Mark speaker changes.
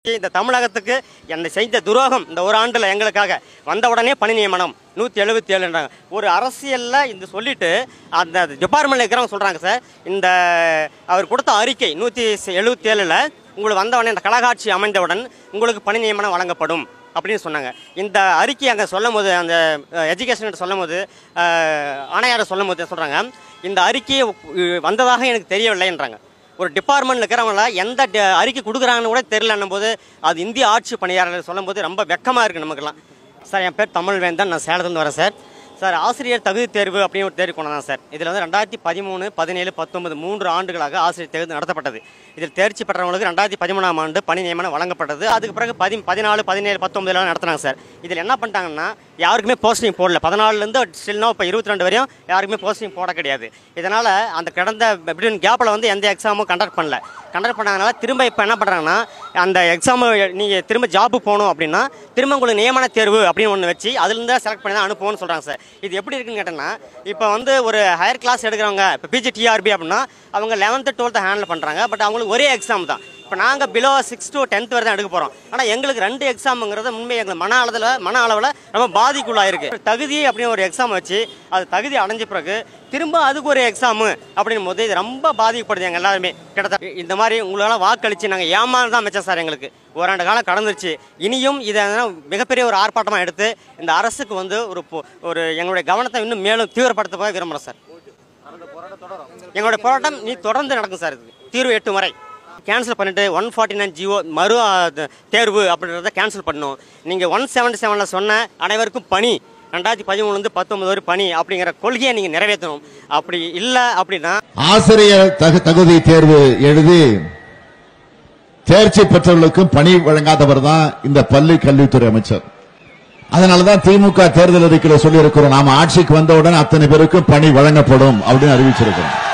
Speaker 1: இந்த தமிழகத்துக்கு என்னை செய்த துரோகம் இந்த ஒரு ஆண்டுல எங்களுக்காக வந்த உடனே பணி நியமனம் நூற்றி எழுபத்தி ஏழுன்றாங்க ஒரு அரசியலில் இந்த சொல்லிட்டு அந்த டிபார்ட்மெண்ட்டில் இருக்கிறவங்க சொல்கிறாங்க சார் இந்த அவர் கொடுத்த அறிக்கை நூற்றி எழுபத்தி ஏழில் உங்களுக்கு வந்த உடனே இந்த கலகாட்சி அமைந்தவுடன் உங்களுக்கு பணி நியமனம் வழங்கப்படும் அப்படின்னு சொன்னாங்க இந்த அறிக்கை அங்கே சொல்லும் போது அந்த எஜுகேஷன் சொல்லும் போது ஆணையாரை சொல்லும் போது சொல்கிறாங்க இந்த அறிக்கையை உ- வந்ததாக எனக்கு தெரியவில்லைன்றாங்க ஒரு டிபார்ட்மெண்ட்டில் இருக்கிறவங்கள எந்த ட- அறிக்கை கொடுக்குறாங்கன்னு கூட தெரியலன்னும் போது அது இந்திய ஆட்சி பணியாளர்கள் சொல்லும்போது ரொம்ப வெக்கமாக இருக்குது நமக்கெல்லாம் சார் என் பேர் தமிழ்வேந்தன் நான் சேலத்துலேருந்து வரேன் சார் சார் ஆசிரியர் தகுதி தேர்வு அப்படின்னு ஒரு தேர்வு கொண்டு தான் சார் இதில் வந்து ரெண்டாயிரத்தி பதிமூணு பதினேழு பத்தொன்பது மூன்று ஆண்டுகளாக ஆசிரியர் தேர்வு நடத்தப்பட்டது இதில் தேர்ச்சி பெற்றவங்களுக்கு ரெண்டாயிரத்தி பதிமூணாம் ஆண்டு பணி நியமனம் வழங்கப்பட்டது அதுக்கு பிறகு பதி பதினாலு பதினேழு பத்தொன்பதுல நடத்துனாங்க சார் இதில் என்ன பண்ணிட்டாங்கன்னா யாருக்குமே போஸ்டிங் போடல பதினாலுலேருந்து ஸ்டில்னா இப்போ இருபத்தி ரெண்டு வரையும் யாருக்குமே போஸ்டிங் போட கிடையாது இதனால் அந்த கடந்த பிட்வீன் கேப்பில் வந்து எந்த எக்ஸாமும் கண்டக்ட் பண்ணல கண்டக்ட் பண்ணாதனால திரும்ப இப்போ என்ன பண்ணுறாங்கன்னா அந்த எக்ஸாமு நீங்கள் திரும்ப ஜாப்பு போகணும் அப்படின்னா திரும்ப உங்களுக்கு நியமன தேர்வு அப்படின்னு ஒன்று வச்சு அதுலேருந்து செலக்ட் பண்ணி தான் அனுப்புவோம்னு சொல்கிறாங்க சார் இது எப்படி இருக்குன்னு கேட்டேன்னா இப்போ வந்து ஒரு ஹையர் கிளாஸ் எடுக்கிறவங்க இப்போ பிஜி டிஆர்பி அப்படின்னா அவங்க லெவன்த்து டுவெல்த்து ஹேண்டில் பண்ணுறாங்க பட் அவங்களுக்கு ஒரே எக்ஸாம் தான் இப்போ நாங்கள் பிலோ சிக்ஸ் டு டென்த் வரை தான் எடுக்க போகிறோம் ஆனால் எங்களுக்கு ரெண்டு எக்ஸாமுங்கிறது உண்மை எங்களுக்கு மன அளவில் மன அளவில் ரொம்ப பாதிக்குள்ளாயிருக்கு தகுதி அப்படின்னு ஒரு எக்ஸாம் வச்சு அது தகுதி அடைஞ்ச பிறகு திரும்ப அதுக்கு ஒரு எக்ஸாமு அப்படின்னும் போது இது ரொம்ப பாதிக்கப்படுது எங்கள் எல்லாருமே கிட்டத்தட்ட இந்த மாதிரி உங்களால் வாக்களித்து நாங்கள் ஏமாறு தான் மிச்சம் சார் எங்களுக்கு ஓராண்டு காலம் கடந்துருச்சு இனியும் இதை மிகப்பெரிய ஒரு ஆர்ப்பாட்டமாக எடுத்து இந்த அரசுக்கு வந்து ஒரு பொ- ஒரு எங்களுடைய கவனத்தை இன்னும் மேலும் தீவிரப்படுத்த போக விரும்புகிறோம் சார் எங்களுடைய போராட்டம் நீ தொடர்ந்து நடக்கும் சார் இது தீர்வு எட்டு வரை கேன்சல் பண்ணிட்டு ஒன் ஃபார்ட்டி நைன் ஜிஓ மறு ஆ, த- தேர்வு அப்படின்றத கேன்சல் பண்ணணும் நீங்கள் ஒன் செவன்டி செவனில் சொன்ன அனைவருக்கும் பணி ரெண்டாயிரத்தி பதிமூணுலேருந்து பத்தொன்பது வரை பணி அப்படிங்கிற கொள்கையை நீங்கள் நிறைவேற்றணும் அப்படி இல்லை அப்படின்னா
Speaker 2: ஆசிரியர் தகு தகுதி தேர்வு எழுதி தேர்ச்சி பெற்றவர்களுக்கும் பணி வழங்காதவர் தான் இந்த பள்ளி கல்வித்துறை அமைச்சர் அதனாலதான் திமுக தேர்தல் அறிக்கையில சொல்லி இருக்கிறோம் நாம ஆட்சிக்கு வந்தவுடன் அத்தனை பேருக்கும் பணி வழங்கப்படும் அப்படின்னு அறிவிச்சிருக்கிறோம்